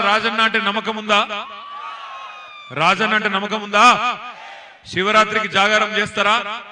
రాజన్న అంటే నమ్మకం ఉందా రాజన్న అంటే నమ్మకం ఉందా శివరాత్రికి జాగారం చేస్తారా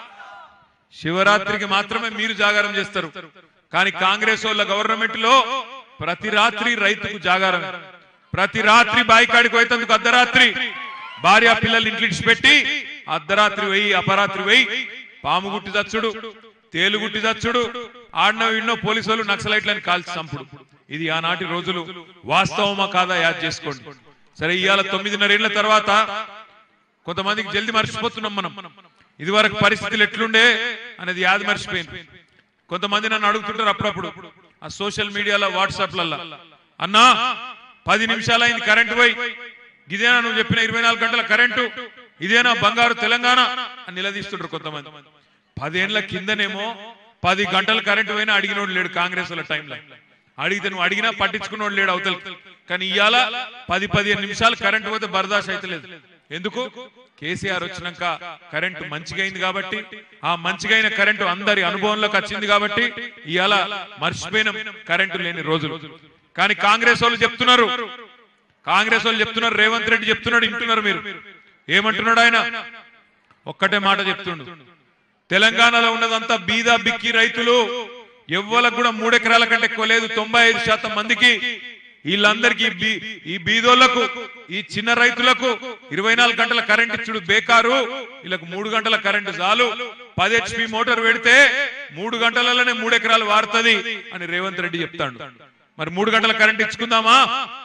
శివరాత్రికి మాత్రమే మీరు జాగారం చేస్తారు కానీ కాంగ్రెస్ వాళ్ళ గవర్నమెంట్ లో ప్రతి రాత్రి రైతుకు జాగారం ప్రతి రాత్రి బాయికాడికి పోయేందుకు అర్ధరాత్రి భార్య పిల్లల్ని ఇంట్లో పెట్టి అర్ధరాత్రి వెయ్యి అపరాత్రి వెయ్యి పాము గుట్టి చచ్చుడు తేలు గుట్టి చచ్చుడు ఆడినో ఇన్నో పోలీసు వాళ్ళు నక్సలైట్లని కాల్చి చంపుడు ఇది ఆనాటి రోజులు వాస్తవమా కాదా యాద్ చేసుకోండి సరే ఇవాళ తొమ్మిదిన్నరేళ్ల తర్వాత కొంతమందికి జల్ది మర్చిపోతున్నాం మనం ఇది వరకు పరిస్థితులు ఎట్లుండే అనేది యాది మర్చిపోయింది కొంతమంది నన్ను అడుగుతుంటారు అప్పుడప్పుడు ఆ సోషల్ మీడియాలో వాట్సాప్లలో అన్నా పది నిమిషాలైంది కరెంటు పోయి ఇదేనా నువ్వు చెప్పిన ఇరవై నాలుగు గంటల కరెంటు ఇదేనా బంగారు తెలంగాణ అని నిలదీస్తుంటారు కొంతమంది పదేళ్ల కిందనేమో పది గంటల కరెంటు పోయినా అడిగినోడు లేడు కాంగ్రెస్ వాళ్ళ టైంలో అడిగితే నువ్వు అడిగినా పట్టించుకున్నోడు లేడు అవతల కానీ ఇవాళ పది పదిహేను నిమిషాలు కరెంటు పోతే బర్దాష్ అయితే ఎందుకు కేసీఆర్ వచ్చినాక కరెంటు మంచిగా అయింది కాబట్టి ఆ మంచిగా అయిన కరెంటు అందరి అనుభవంలోకి వచ్చింది కాబట్టి ఇవాళ మర్చిపోయిన కరెంటు లేని రోజులు కానీ కాంగ్రెస్ వాళ్ళు చెప్తున్నారు కాంగ్రెస్ వాళ్ళు చెప్తున్నారు రేవంత్ రెడ్డి చెప్తున్నాడు వింటున్నారు మీరు ఏమంటున్నాడు ఆయన ఒక్కటే మాట చెప్తుండు తెలంగాణలో ఉన్నదంతా బీద బిక్కి రైతులు ఎవ్వలకు కూడా మూడెకరాల కంటే ఎక్కువ లేదు తొంభై ఐదు శాతం మందికి వీళ్ళందరికీ బీ- ఈ బీదోళ్లకు ఈ చిన్న రైతులకు ఇరవై నాలుగు గంటల కరెంట్ ఇచ్చుడు బేకారు వీళ్ళకు మూడు గంటల కరెంటు చాలు పది హెచ్పి మోటార్ పెడితే మూడు గంటలలోనే మూడు ఎకరాలు వాడుతుంది అని రేవంత్ రెడ్డి చెప్తాడు మరి మూడు గంటల కరెంట్ ఇచ్చుకుందామా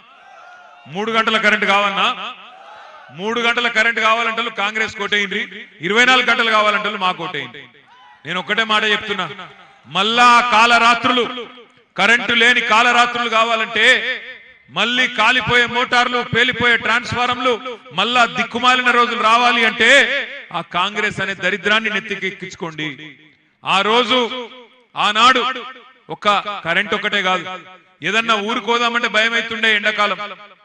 మూడు గంటల కరెంట్ కావన్నా మూడు గంటల కరెంట్ కావాలంటే కాంగ్రెస్ కోటేయండి ఇరవై నాలుగు గంటలు కావాలంటే మా కోటేయండి నేను ఒక్కటే మాట చెప్తున్నా మళ్ళా ఆ కాలరాత్రులు కరెంటు లేని కాలరాత్రులు కావాలంటే మళ్ళీ కాలిపోయే మోటార్లు పేలిపోయే ట్రాన్స్ఫారంలు మళ్ళా దిక్కుమాలిన రోజులు రావాలి అంటే ఆ కాంగ్రెస్ అనే దరిద్రాన్ని నెత్తికి ఎక్కించుకోండి ఆ రోజు ఆనాడు ఒక కరెంట్ ఒకటే కాదు ఏదన్నా ఊరుకోదామంటే భయం అవుతుండే ఎండాకాలం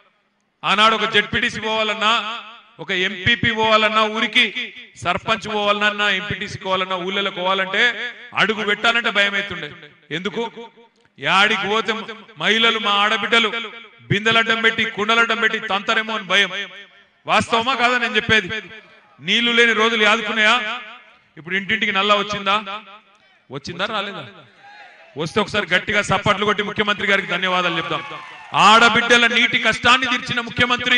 ఆనాడు ఒక జడ్పీటీసీ పోవాలన్నా ఒక ఎంపీపీ పోవాలన్నా ఊరికి సర్పంచ్ పోవాలన్నా ఎంపీటీసీ పోవాలన్నా ఊళ్ళలోకి పోవాలంటే అడుగు పెట్టాలంటే భయం అవుతుండే ఎందుకు యాడికి పోతే మహిళలు మా ఆడబిడ్డలు బిందెలడ్డం పెట్టి కుండలడ్డం పెట్టి తంతరేమో అని భయం వాస్తవమా కాదా నేను చెప్పేది నీళ్లు లేని రోజులు యాదుకున్నాయా ఇప్పుడు ఇంటింటికి నల్లా వచ్చిందా వచ్చిందా రాలేదా వస్తే ఒకసారి గట్టిగా సప్పట్లు కొట్టి ముఖ్యమంత్రి గారికి ధన్యవాదాలు చెప్తాం ఆడబిడ్డల నీటి కష్టాన్ని తీర్చిన ముఖ్యమంత్రి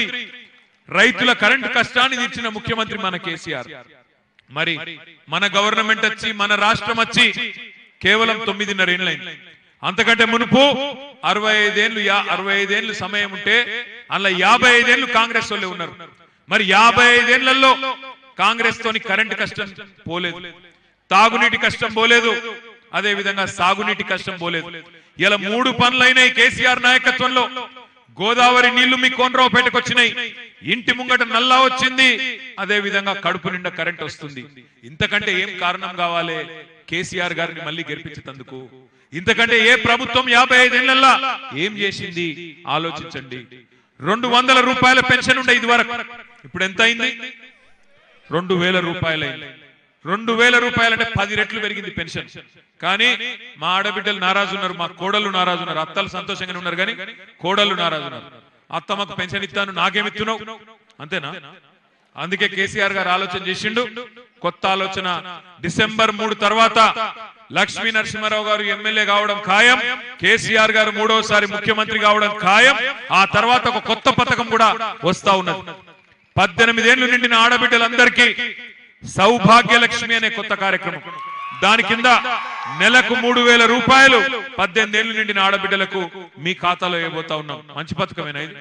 రైతుల కరెంటు కష్టాన్ని తీర్చిన ముఖ్యమంత్రి మన కేసీఆర్ మరి మన గవర్నమెంట్ వచ్చి మన రాష్ట్రం వచ్చి కేవలం తొమ్మిదిన్నర ఏళ్ళైంది అంతకంటే మునుపు అరవై ఐదేళ్లు యా- అరవై ఐదేళ్లు సమయం ఉంటే అలా యాభై ఐదేళ్లు కాంగ్రెస్ వాళ్ళే ఉన్నారు మరి యాభై ఐదేళ్లలో కాంగ్రెస్ తోని కరెంటు కష్టం పోలేదు తాగునీటి కష్టం పోలేదు అదే విధంగా సాగునీటి కష్టం పోలేదు ఇలా మూడు పనులైనాయి కేసీఆర్ నాయకత్వంలో గోదావరి నీళ్లు మీ కోనరావుపేటకు వచ్చినాయి ఇంటి ముంగట నల్లా వచ్చింది అదే విధంగా కడుపు నిండా కరెంట్ వస్తుంది ఇంతకంటే ఏం కారణం కావాలి కేసీఆర్ గారిని మళ్ళీ గెలిపించేందుకు ఇంతకంటే ఏ ప్రభుత్వం యాభై ఐదేళ్లలో ఏం చేసింది ఆలోచించండి రెండు వందల రూపాయల పెన్షన్ ఉండే ఇది వరకు ఇప్పుడు ఎంత అయింది రెండు వేల రూపాయలైంది రెండు వేల రూపాయలంటే పది రెట్లు పెరిగింది పెన్షన్ కానీ మా ఆడబిడ్డలు నారాజు ఉన్నారు మా కోడళ్ళు నారాజు ఉన్నారు అత్తలు సంతోషంగానే ఉన్నారు కానీ కోడళ్ళు నారాజు ఉన్నారు అత్త మాకు పెన్షన్ ఇస్తాను నాకేమిత్తున్నావు అంతేనా అందుకే కేసీఆర్ గారు ఆలోచన చేసిండు కొత్త ఆలోచన డిసెంబర్ మూడు తర్వాత లక్ష్మీ నరసింహారావు గారు ఎమ్మెల్యే కావడం ఖాయం కేసీఆర్ గారు మూడోసారి ముఖ్యమంత్రి కావడం ఖాయం ఆ తర్వాత ఒక కొత్త పథకం కూడా వస్తా ఉన్నది పద్దెనిమిదేళ్లు నిండిన ఆడబిడ్డలందరికీ సౌభాగ్య లక్ష్మి అనే కొత్త కార్యక్రమం దాని కింద నెలకు మూడు వేల రూపాయలు పద్దెనిమిది ఏళ్లు నిండిన ఆడబిడ్డలకు మీ ఖాతాలో వేయబోతా ఉన్నాం మంచి పథకమేనా ఇది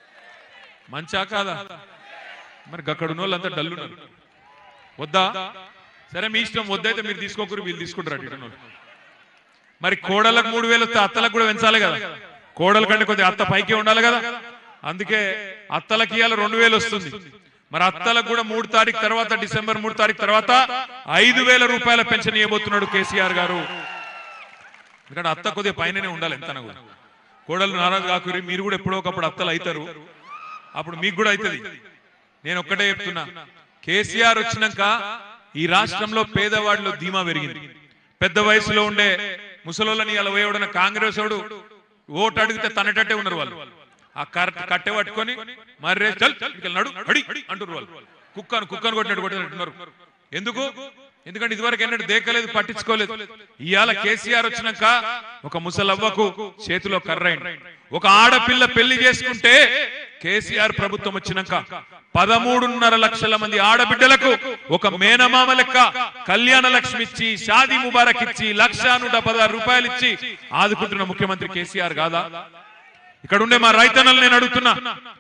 మంచా కాదా మరి అక్కడ ఉన్న వాళ్ళంతా డల్లున్నారు వద్దా సరే మీ ఇష్టం వద్దైతే మీరు తీసుకోకూరు వీళ్ళు తీసుకుంటారు అటు ఇటు ఉన్న వాళ్ళు. మరి కోడలకు మూడు వేలు వస్తే అత్తలకు కూడా పెంచాలి కదా కోడల కంటే కొద్దిగా అత్త పైకే ఉండాలి కదా అందుకే అత్తలకి ఇవాళ రెండు వేలు వస్తుంది మరి అత్తలకు కూడా మూడు తారీఖు తర్వాత డిసెంబర్ మూడు తారీఖు తర్వాత ఐదు వేల రూపాయల పెన్షన్ ఇవ్వబోతున్నాడు కేసీఆర్ గారు ఎందుకంటే అత్త కొద్దిగా పైననే ఉండాలి ఎంత కూడా కోడలు నారాజు కాకురి మీరు కూడా ఎప్పుడో ఒకప్పుడు అత్తలు అవుతారు అప్పుడు మీకు కూడా అవుతుంది నేను ఒక్కటే చెప్తున్నా కేసీఆర్ వచ్చినాక ఈ రాష్ట్రంలో పేదవాడిలో ధీమా పెరిగింది పెద్ద వయసులో ఉండే ముసలోళ్ళని ఇలా వేయడన కాంగ్రెస్ వాడు ఓటు అడిగితే తనటట్టే ఉన్నారు వాళ్ళు ఆ కరెక్ట్ కట్టె పట్టుకొని మర్రే చల్ ఇక్కడికి నడు అడి అంటారు వాళ్ళు కుక్కను కుక్కను కొట్టినట్టు కొట్టినట్టున్నారు ఎందుకు ఎందుకంటే ఇదివరకు ఎన్నడూ దేకలేదు పట్టించుకోలేదు ఇవాళ కేసీఆర్ వచ్చినాక ఒక ముసలవ్వకు చేతిలో కర్రైంది ఒక ఆడపిల్ల పెళ్లి చేసుకుంటే కేసీఆర్ ప్రభుత్వం వచ్చినాక పదమూడున్నర లక్షల మంది ఆడబిడ్డలకు ఒక మేనమామ లెక్క కళ్యాణ లక్ష్మి ఇచ్చి షాదీ ముబారక్ ఇచ్చి లక్ష నూట పదహారు రూపాయలు ఇచ్చి ఆదుకుంటున్న ముఖ్యమంత్రి కేసీఆర్ కాదా ఇక్కడ ఉండే మా రైతన్నలు నేను అడుగుతున్నా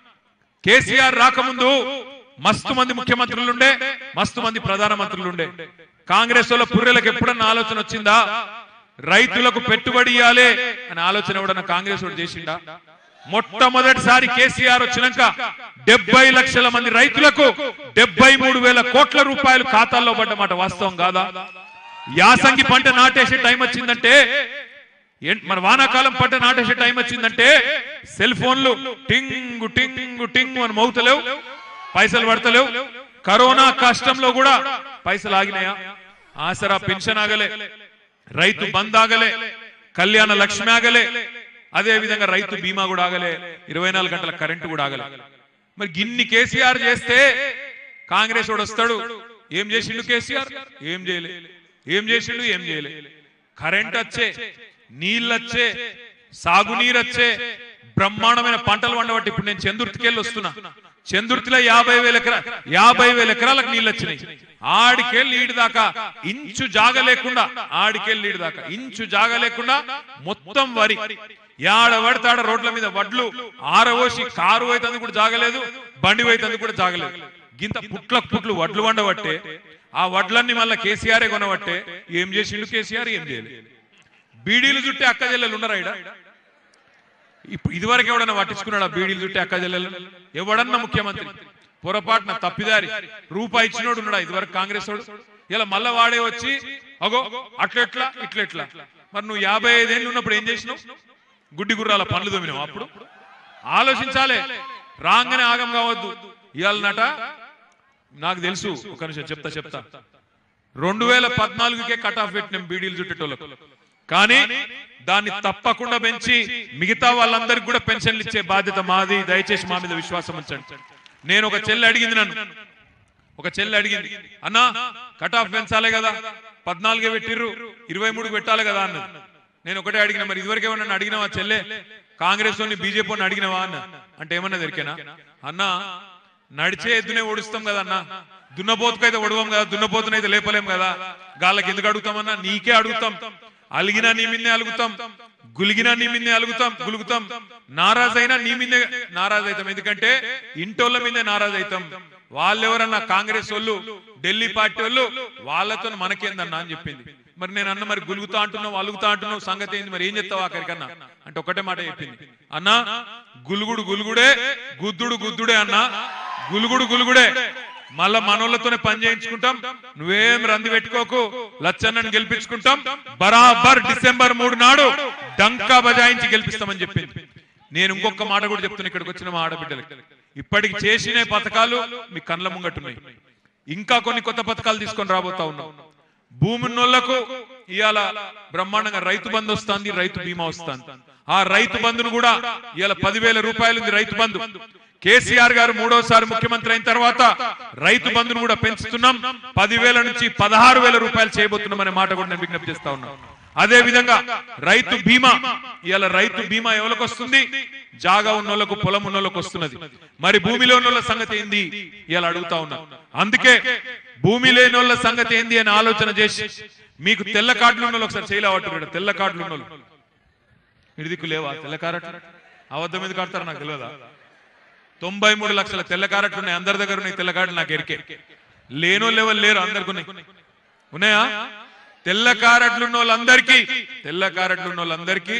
కేసీఆర్ రాకముందు మస్తు మంది ముఖ్యమంత్రులు ఉండే మస్తు మంది ప్రధానమంత్రులు ఉండే కాంగ్రెస్ వాళ్ళ పుర్రెలకు ఎప్పుడన్నా ఆలోచన వచ్చిందా రైతులకు పెట్టుబడి ఇవ్వాలి అనే ఆలోచన ఎవడన్నా కాంగ్రెస్ వాడు చేసిండా మొట్టమొదటిసారి కేసీఆర్ వచ్చినాక డెబ్బై లక్షల మంది రైతులకు డెబ్బై మూడు వేల కోట్ల రూపాయలు ఖాతాల్లో పడ్డమాట వాస్తవం కాదా యాసంగి పంట నాటేసే టైం వచ్చిందంటే ఏం- మన వానాకాలం పంట నాటేసే టైం వచ్చిందంటే సెల్ ఫోన్లు టింగు టింగు టింగు అని మౌతలేవు పైసలు పడతలేవు కరోనా కష్టంలో కూడా పైసలు ఆగినాయా ఆసరా పెన్షన్ ఆగలే రైతు బంద్ ఆగలే కళ్యాణ లక్ష్మి ఆగలే అదే విధంగా రైతు బీమా కూడా ఆగలే ఇరవై నాలుగు గంటల కరెంటు కూడా ఆగలే మరి గిన్ని కేసీఆర్ చేస్తే కాంగ్రెస్ వాడు వస్తాడు ఏం చేసిండు కేసీఆర్ ఏం చేయలే ఏం చేసిండు ఏం చేయలే కరెంట్ వచ్చే నీళ్ళు వచ్చే సాగునీరు వచ్చే బ్రహ్మాండమైన పంటలు వండబట్టి ఇప్పుడు నేను చందుర్తికెళ్ళి వస్తున్నా చందుర్తిలో యాభై వేల ఎకరా యాభై వేల ఎకరాలకు నీళ్ళు వచ్చినాయి ఆడికెళ్ళి ఈడి దాకా ఇంచు జాగ లేకుండా ఆడికెళ్ళి ఈడి దాకా ఇంచు జాగ లేకుండా మొత్తం వరి యాడ పడతాడ రోడ్ల మీద వడ్లు ఆరవోసి కారు అయితే కూడా జాగలేదు బండి అయితే కూడా జాగలేదు గింత పుట్లకు పుట్లు వడ్లు వండబట్టే ఆ వడ్లన్నీ మళ్ళా కేసీఆర్ కొనబట్టే ఏం చేసిండు కేసీఆర్ ఏం చేయలేదు బీడీలు చుట్టే అక్క చెల్లెలు ఉన్నారా ఈడ ఇప్పుడు ఇదివరకు ఎవడన్నా పట్టించుకున్నాడా బీడీలు చుట్టే అక్క చెల్లెలు ఎవడన్నా ముఖ్యమంత్రి పొరపాటున తప్పిదారి రూపాయి ఇచ్చినోడు ఉన్నాడా ఇదివరకు కాంగ్రెస్ వాడు ఇలా మళ్ళా వాడే వచ్చి అగో అట్లెట్లా ఇట్లెట్లా మరి నువ్వు యాభై ఐదేళ్ళు ఉన్నప్పుడు ఏం చేసినావు గుడ్డి గుర్రాల పనులు దొమినావు అప్పుడు ఆలోచించాలే రాగానే ఆగం కావద్దు ఇవాళనట నాకు తెలుసు ఒక నిమిషం చెప్తా చెప్తా రెండు వేల పద్నాలుగుకే కట్ ఆఫ్ పెట్టినాం బీడీలు చుట్టేటోళ్ళకు కానీ దాన్ని తప్పకుండా పెంచి మిగతా వాళ్ళందరికీ కూడా పెన్షన్లు ఇచ్చే బాధ్యత మాది దయచేసి మా మీద విశ్వాసం ఉంచండి నేను ఒక చెల్లి అడిగింది నన్ను ఒక చెల్లి అడిగింది అన్నా కట్ ఆఫ్ పెంచాలి కదా పద్నాలుగే పెట్టిర్రు ఇరవై మూడు పెట్టాలి కదా అన్నది నేను ఒకటే అడిగిన మరి ఇదివరకు ఏమన్నా అడిగినావా చెల్లె కాంగ్రెస్ వాళ్ళని బీజేపీ వాళ్ళని అడిగినావా అన్న అంటే ఏమన్నా దొరికేనా అన్నా నడిచే ఎద్దునే ఓడిస్తాం కదా అన్న దున్నపోతుకైతే ఒడవం కదా దున్నపోతునైతే లేపలేం కదా గాళ్ళకి ఎందుకు అడుగుతామన్నా నీకే అడుగుతాం అలిగినా నీ మిన్నే అలుగుతాం గులిగినా నీ మిన్నే అలుగుతాం గులుగుతాం నారాజైనా నీ మిన్నే నారాజ్ అవుతాం ఎందుకంటే ఇంటోళ్ళ మీదే నారాజ్ అవుతాం వాళ్ళెవరన్నా కాంగ్రెస్ వాళ్ళు ఢిల్లీ పార్టీ వాళ్ళు వాళ్ళతో మనకేందన్నా అని చెప్పింది మరి నేను అన్న మరి గులుగుతా అంటున్నావు అలుగుతా అంటున్నావు సంగతి ఏంది మరి ఏం చెప్తావు ఆఖరికన్నా అంటే ఒకటే మాట చెప్పింది అన్నా గులుగుడు గులుగుడే గుద్దుడు గుద్దుడే అన్నా గులుగుడు గులుగుడే మళ్ళా మనోళ్ళతోనే పని చేయించుకుంటాం నువ్వేం రంది పెట్టుకోకు లచ్చన్నని గెలిపించుకుంటాం బరాబర్ డిసెంబర్ మూడు నాడు డంకా బజాయించి గెలిపిస్తామని చెప్పింది నేను ఇంకొక మాట కూడా చెప్తున్నా ఇక్కడికి వచ్చిన మా ఆడబిడ్డలకి ఇప్పటికి చేసిన పథకాలు మీ కండ్ల ముంగట్టున్నాయి ఇంకా కొన్ని కొత్త పథకాలు తీసుకొని రాబోతా ఉన్నాం భూమి ఉన్నోళ్లకు ఇవాళ బ్రహ్మాండంగా రైతు బంధు వస్తుంది రైతు బీమా వస్తుంది ఆ రైతు బంధును కూడా ఇవాళ పదివేల రూపాయలు ఉంది రైతు బంధు కేసీఆర్ గారు మూడోసారి ముఖ్యమంత్రి అయిన తర్వాత రైతు బంధును కూడా పెంచుతున్నాం పదివేల నుంచి పదహారు వేల రూపాయలు చేయబోతున్నాం అనే మాట కూడా నేను విజ్ఞప్తి చేస్తా ఉన్నాను అదే విధంగా రైతు బీమా ఇవాళ రైతు బీమా ఎవరికి వస్తుంది జాగా ఉన్నోళ్లకు పొలం ఉన్నోళ్ళకు వస్తున్నది మరి భూమిలో ఉన్నోళ్ళ సంగతి ఏంది ఇవాళ అడుగుతా ఉన్నా అందుకే భూమి లేని వాళ్ళ సంగతి ఏంది అని ఆలోచన చేసి మీకు తెల్ల కార్డులు ఉన్న ఒకసారి చేయలేవట్టు తెల్ల కార్డులు ఉన్న ఇడిదిక్కు లేవా తెల్ల కారట్లు అబద్ధం మీద కడతారు నాకు తెలియదా తొంభై మూడు లక్షల తెల్ల కారట్లు ఉన్నాయి అందరి దగ్గర ఉన్నాయి తెల్ల కార్డులు నాకు ఎరికే లేనో లెవెల్ లేరు అందరికి ఉన్నాయి ఉన్నాయా తెల్ల కారట్లు ఉన్న వాళ్ళందరికీ తెల్ల కారట్లు ఉన్న వాళ్ళందరికీ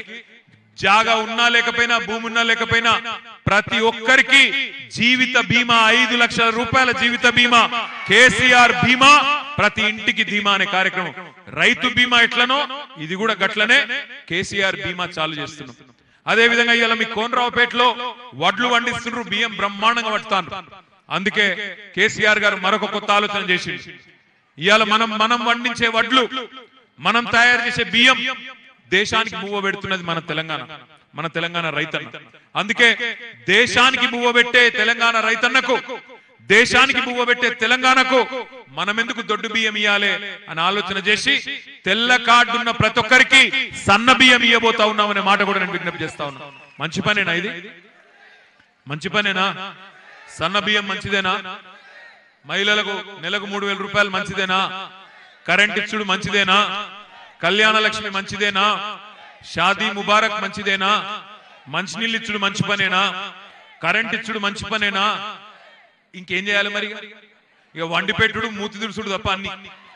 జాగా ఉన్నా లేకపోయినా భూమి ఉన్నా లేకపోయినా ప్రతి ఒక్కరికి జీవిత బీమా ఐదు లక్షల రూపాయల జీవిత బీమా కేసీఆర్ బీమా ప్రతి ఇంటికి ధీమా అనే కార్యక్రమం రైతు బీమా ఎట్లనో ఇది కూడా గట్లనే కేసీఆర్ బీమా చాలు చేస్తున్నాం అదే విధంగా ఇవాళ మీ కోనరావుపేటలో వడ్లు వండిస్తున్నారు బియ్యం బ్రహ్మాండంగా పడతాను అందుకే కేసీఆర్ గారు మరొక కొత్త ఆలోచన చేసిండు ఇవాళ మనం మనం వండించే వడ్లు మనం తయారు చేసే బియ్యం దేశానికి మూవ పెడుతున్నది మన తెలంగాణ మన తెలంగాణ రైతన్న అందుకే దేశానికి బువ్వ పెట్టే తెలంగాణ రైతన్నకు దేశానికి బువ్వ పెట్టే తెలంగాణకు మనం ఎందుకు దొడ్డు బియ్యం ఇయ్యాలి అని ఆలోచన చేసి తెల్ల కార్డు ఉన్న ప్రతి ఒక్కరికి సన్న బియ్యం ఇయ్యబోతా ఉన్నాం అనే మాట కూడా నేను విజ్ఞప్తి చేస్తా ఉన్నా మంచి పనేనా ఇది మంచి పనేనా సన్న బియ్యం మంచిదేనా మహిళలకు నెలకు మూడు వేల రూపాయలు మంచిదేనా కరెంట్ ఇచ్చుడు మంచిదేనా కళ్యాణ లక్ష్మి మంచిదేనా షాదీ ముబారక్ మంచిదేనా మంచినీళ్ళు ఇచ్చుడు మంచి పనేనా కరెంట్ ఇచ్చుడు మంచి పనేనా ఇంకేం చేయాలి మరి ఇక వండి పెట్టుడు మూతి దుడుసుడు తప్ప అన్ని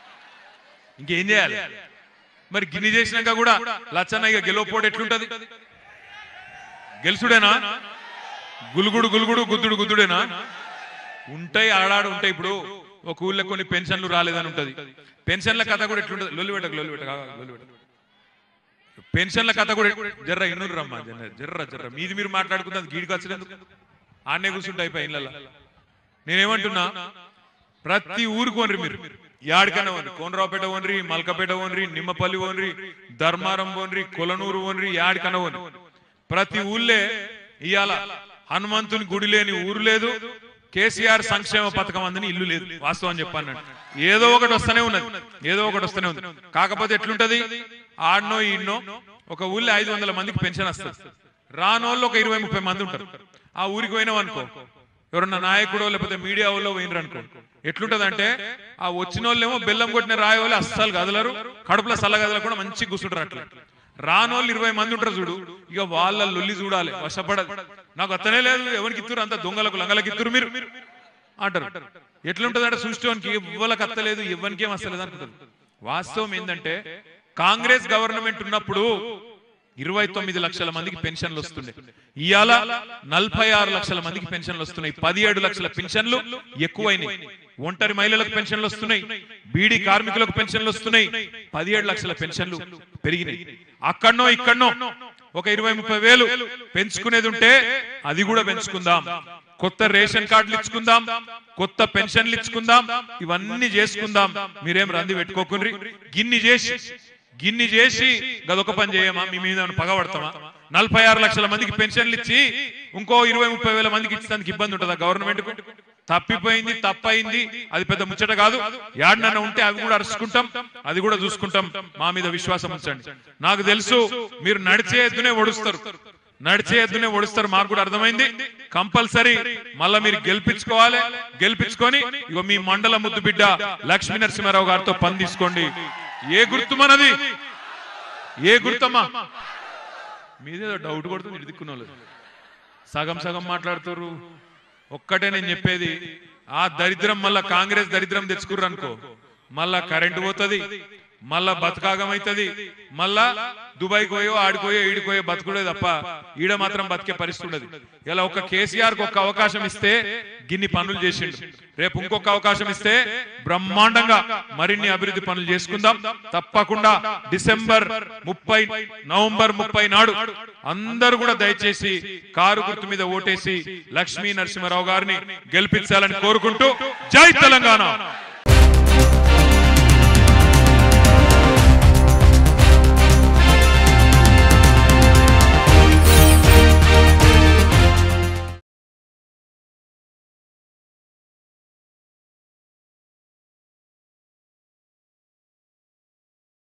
ఇంకేం చేయాలి మరి గిన్ని చేసినాక కూడా లచ్చన్న ఇక గెలవపోడు ఎట్లుంటది గెలుసుడేనా గులుగుడు గులుగుడు గుద్దుడు గుద్దుడేనా ఉంటాయి ఆడాడు ఉంటాయి ఇప్పుడు ఒక ఊళ్ళో కొన్ని పెన్షన్లు రాలేదని ఉంటది పెన్షన్ల కథ కూడా ఎట్లుంటది లొల్లి పెట్టక లొల్లి పెట్టక లొల్లి పెట్టక పెన్షన్ల కథ కూడా జర్ర ఇన్నురు రమ్మా జర్ర జర్ర జర్ర మీది మీరు మాట్లాడుకున్నది గీడికి వచ్చినందుకు ఆడనే కూర్చుంటే అయిపోయి ఇళ్ళల్లో నేనేమంటున్నా ప్రతి ఊరికి ఓన్రి మీరు యాడికన్నా ఓన్రి కోనరావుపేట ఓన్రి మల్కపేట ఓన్రి నిమ్మపల్లి ఓన్రి ధర్మారం ఓన్రి కొలనూరు ఓన్రి యాడికన్నా ఓన్రి ప్రతి ఊళ్ళే ఇవాళ హనుమంతుని గుడి లేని ఊరు లేదు కేసీఆర్ సంక్షేమ పథకం అందని ఇల్లు లేదు వాస్తవం చెప్పాను ఏదో ఒకటి వస్తూనే ఉన్నది ఏదో ఒకటి వస్తూనే ఉంది కాకపోతే ఎట్లుంటది ఆడనో ఈడనో ఒక ఊళ్ళో ఐదు వందల మందికి పెన్షన్ వస్తుంది రానోళ్ళు ఒక ఇరవై ముప్పై మంది ఉంటారు ఆ ఊరికి పోయినాం అనుకో ఎవరన్నా నాయకుడో లేకపోతే మీడియా వాళ్ళు పోయినరు అనుకో ఎట్లుంటదంటే ఆ వచ్చిన వాళ్ళేమో బెల్లం కొట్టిన రాయ వాళ్ళు అస్సలు కదలరు కడుపులో సల్ల కదల కూడా మంచి కూర్చుంటారు అట్లా రానోళ్ళు ఇరవై మంది ఉంటారు చూడు ఇక వాళ్ళ లొల్లి చూడాలి వశపడదు నాకు అత్తనే లేదు ఎవరికి ఇత్తురు అంత దొంగలకు లంగలకు ఇత్తురు మీరు అంటారు ఎట్లుంటదంటే సృష్టికి ఇవ్వలకు అత్తలేదు ఇవ్వనికి ఏం అస్తలేదు అనుకుంటారు వాస్తవం ఏంటంటే కాంగ్రెస్ గవర్నమెంట్ ఉన్నప్పుడు ఇరవై తొమ్మిది లక్షల మందికి పెన్షన్లు వస్తుండే ఇవాళ నలభై ఆరు లక్షల మందికి పెన్షన్లు వస్తున్నాయి పదిహేడు లక్షల పెన్షన్లు ఎక్కువైనాయి ఒంటరి మహిళలకు పెన్షన్లు వస్తున్నాయి బీడీ కార్మికులకు పెన్షన్లు వస్తున్నాయి పదిహేడు లక్షల పెన్షన్లు పెరిగినాయి అక్కడనో ఇక్కడనో ఒక ఇరవై ముప్పై వేలు పెంచుకునేది ఉంటే అది కూడా పెంచుకుందాం కొత్త రేషన్ కార్డులు ఇచ్చుకుందాం కొత్త పెన్షన్లు ఇచ్చుకుందాం ఇవన్నీ చేసుకుందాం మీరేం రంది పెట్టుకోకుండ్రి గిన్ని చేసి గిన్ని చేసి గదొక పని చేయమా మీ మీద ఏమైనా పగబడతామా నలభై ఆరు లక్షల మందికి పెన్షన్లు ఇచ్చి ఇంకో ఇరవై ముప్పై వేల మందికి ఇచ్చడానికి ఇబ్బంది ఉంటుందా గవర్నమెంట్ కు తప్పిపోయింది తప్పయింది అది పెద్ద ముచ్చట కాదు యాడనన్న ఉంటే అవి కూడా అరుచుకుంటాం అది కూడా చూసుకుంటాం మా మీద విశ్వాసం ఉంచండి నాకు తెలుసు మీరు నడిచే ఎద్దునే ఒడుస్తారు నడిచే ఎద్దునే ఒడుస్తారు మాకు కూడా అర్థమైంది కంపల్సరీ మళ్ళా మీరు గెలిపించుకోవాలి గెలిపించుకొని ఇగో మీ మండల ముద్దు బిడ్డ లక్ష్మీ నరసింహారావు గారితో పని తీసుకోండి ఏ గుర్తు మనది ఏ గుర్తమ్మా మీదేదో డౌట్ కొడుతుంది ఇడిదిక్కున్న వాళ్ళు సగం సగం మాట్లాడుతారు ఒక్కటే నేను చెప్పేది ఆ దరిద్రం మళ్ళా కాంగ్రెస్ దరిద్రం తెచ్చుకుర్రు అనుకో మళ్ళా కరెంటు పోతుంది మళ్ళా బతకాగం అవుతుంది మళ్ళా దుబాయ్కి పోయో ఆడిపోయో ఈడిపోయో బతుకుడే తప్ప ఈడ మాత్రం బతికే పరిస్థితి ఉండదు ఇలా ఒక కేసీఆర్ కు ఒక అవకాశం ఇస్తే గిన్ని పనులు చేసిండు రేపు ఇంకొక అవకాశం ఇస్తే బ్రహ్మాండంగా మరిన్ని అభివృద్ధి పనులు చేసుకుందాం తప్పకుండా డిసెంబర్ ముప్పై నవంబర్ ముప్పై నాడు అందరూ కూడా దయచేసి కారు గుర్తు మీద ఓటేసి లక్ష్మీ నరసింహారావు గారిని గెలిపించాలని కోరుకుంటూ జై తెలంగాణ